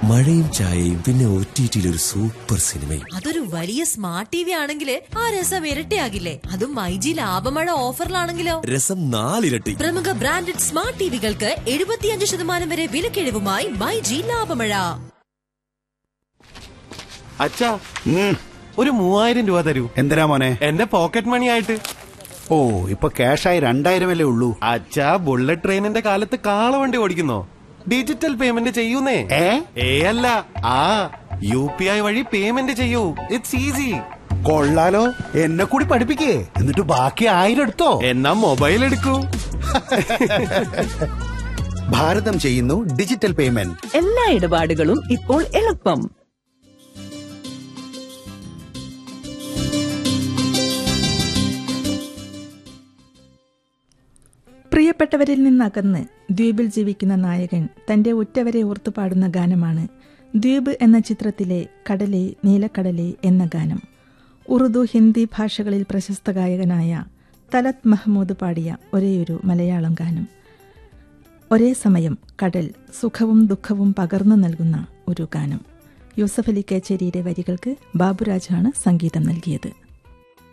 മഴയും ചായയും പിന്നെ ഒ ടി ടിയിൽ ഒരു സൂപ്പർ സിനിമയും അതൊരു വലിയ സ്മാർട്ട് ടി വി ആണെങ്കിൽ ആ രസം ഇരട്ടിയാകില്ലേ അതും മൈജി ലാഭമഴ ഓഫറിലാണെങ്കിലോ രസം നാലിരട്ടി പ്രമുഖ ബ്രാൻഡഡ് സ്മാർട്ട് ടിവികൾക്ക് എഴുപത്തിയഞ്ച് ശതമാനം വരെ വിലക്കിഴിവുമായി മൈജി ലാഭമഴ അച്ഛാ ഒരു മൂവായിരം രൂപ തരൂ എന്തിനാ മോനെ എന്റെ പോക്കറ്റ് മണി ആയിട്ട് ഓ ഇപ്പൊ ക്യാഷായി രണ്ടായിരമല്ലേ ഉള്ളൂ അച്ഛാ ബുള്ളറ്റ് ട്രെയിനിന്റെ കാലത്ത് കാളവണ്ടി ഓടിക്കുന്നോ ഡിജിറ്റൽ പേയ്മെന്റ് ചെയ്യൂന്നേ ഏ ഏ അല്ല ആ യു പി ഐ വഴി പേയ്മെന്റ് ചെയ്യൂ ഇറ്റ്സ് ഈസി കൊള്ളാലോ എന്നെ കൂടി പഠിപ്പിക്കേ എന്നിട്ട് ബാക്കി ആയിരം എടുത്തോ എന്നാ മൊബൈൽ എടുക്കൂ ഭാരതം ചെയ്യുന്നു ഡിജിറ്റൽ പേയ്മെന്റ് എല്ലാ ഇടപാടുകളും ഇപ്പോൾ എളുപ്പം പ്രിയപ്പെട്ടവരിൽ നിന്നകന്ന് ദ്വീപിൽ ജീവിക്കുന്ന നായകൻ തന്റെ ഉറ്റവരെ ഓർത്തു പാടുന്ന ഗാനമാണ് ദ്വീപ് എന്ന ചിത്രത്തിലെ കടലെ നീലക്കടലെ എന്ന ഗാനം ഉറുദു ഹിന്ദി ഭാഷകളിൽ പ്രശസ്ത ഗായകനായ തലത് മഹ്മൂദ് പാടിയ ഒരേയൊരു മലയാളം ഗാനം ഒരേ സമയം കടൽ സുഖവും ദുഃഖവും പകർന്നു നൽകുന്ന ഒരു ഗാനം യൂസഫ് അലി കേച്ചേരിയുടെ വരികൾക്ക് ബാബുരാജാണ് സംഗീതം നൽകിയത്